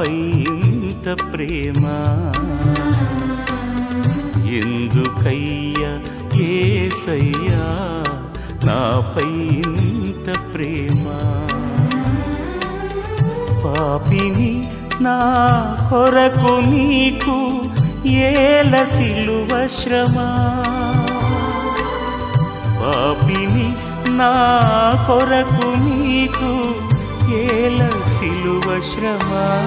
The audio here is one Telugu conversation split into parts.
నాపై ఇంత ప్రేమ ఎందుకయ్య ఏసయ్యా నాపై ఇంత ప్రేమ పాపిని నా కొరకు నీకు ఏల సిలువ శ్రమ పాపిని నా కొరకు నీకు ఏల సిలువ శ్రమ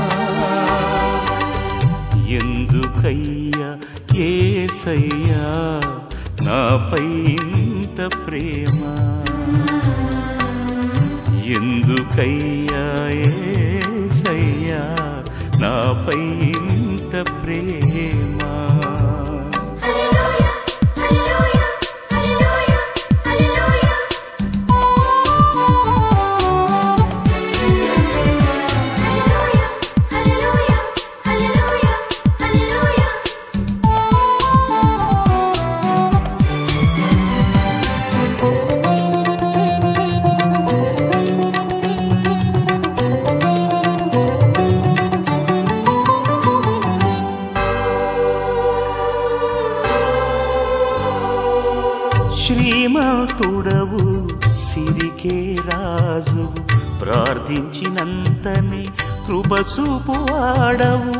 ఎందుకయ్యా ఏసయ్యా నాపై ఇంత ప్రేమ ఎందుకయ్యా ఏసయ్యా నాపై ఇంత ప్రేమ Hallelujah, hallelujah, hallelujah, hallelujah. Hallelujah, hallelujah, hallelujah, hallelujah. శ్రీమంతుడవు సిరికే రాజు ప్రార్థించినంతనే కృపచూపు వాడవు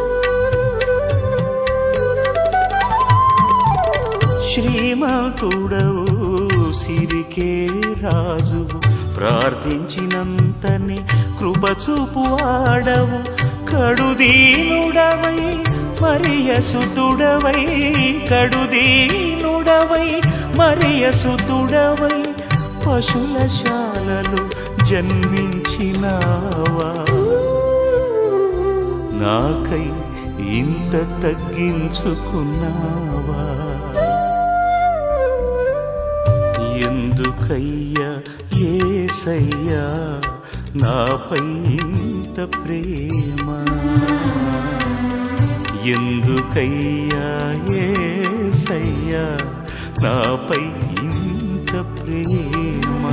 శ్రీమంతుడవు సిరికే రాజు ప్రార్థించినంతనే కృపచూపు వాడవు కడుదీనుడవై మరియ సుతుడవై కడుదీనుడవై మరియ సుతుడవై పశులశాలలో జన్మించినావా నాకై ఇంత తగ్గించుకున్నావా ఎందుకయ్యా ఏసయ్యా నాపై ఇంత ప్రేమ ఎందుకయ్యా ఏసయ్యా నాపై ఇంత ప్రేమ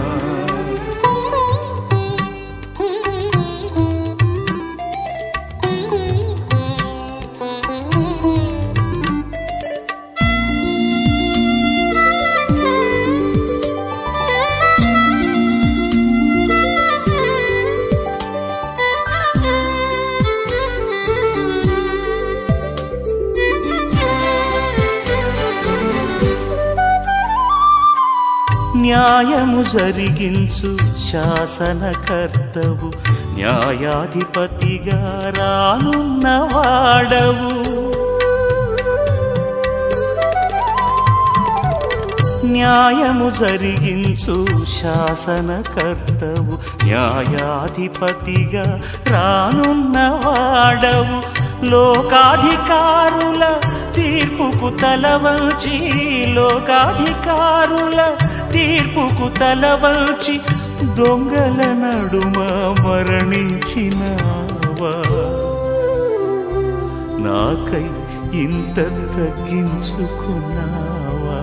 న్యాయము జరిగించు శాసనకర్తవు న్యాయాధిపతిగా రానున్నవాడవు న్యాయము జరిగించు శాసనకర్తవు న్యాయాధిపతిగా రానున్నవాడవు లోకాధికారుల తీర్పుకు తలవంచి లోకాధికారుల తీర్పుకు తలవంచి దొంగల నడుమ మరణించినావా నాకై ఇంత తగ్గించుకున్నావా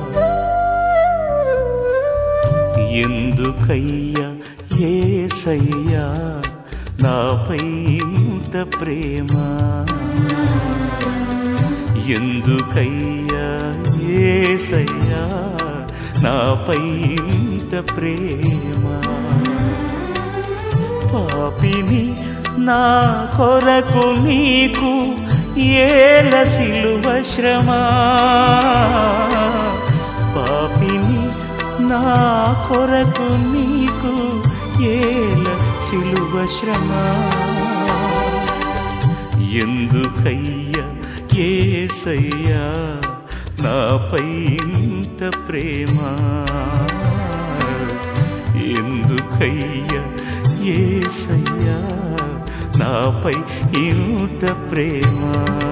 ఎందుకయ్యా ఏసయ్యా నాపై ఇంత ప్రేమ ఎందుకయ్యా ఏసయ్యా నాపై ఇంత ప్రేమ పాపిని నా కొరకు నీకు ఏల సిలువ శ్రమ పాపిని నా కొరకు నీకు ఏల సిలువ శ్రమ ఎందుకయ్యా ఏసయ్యా నాపై ఇంత ప్రేమ ఎందుకయ్యా ఏసయ్యా నాపై ఇంత ప్రేమ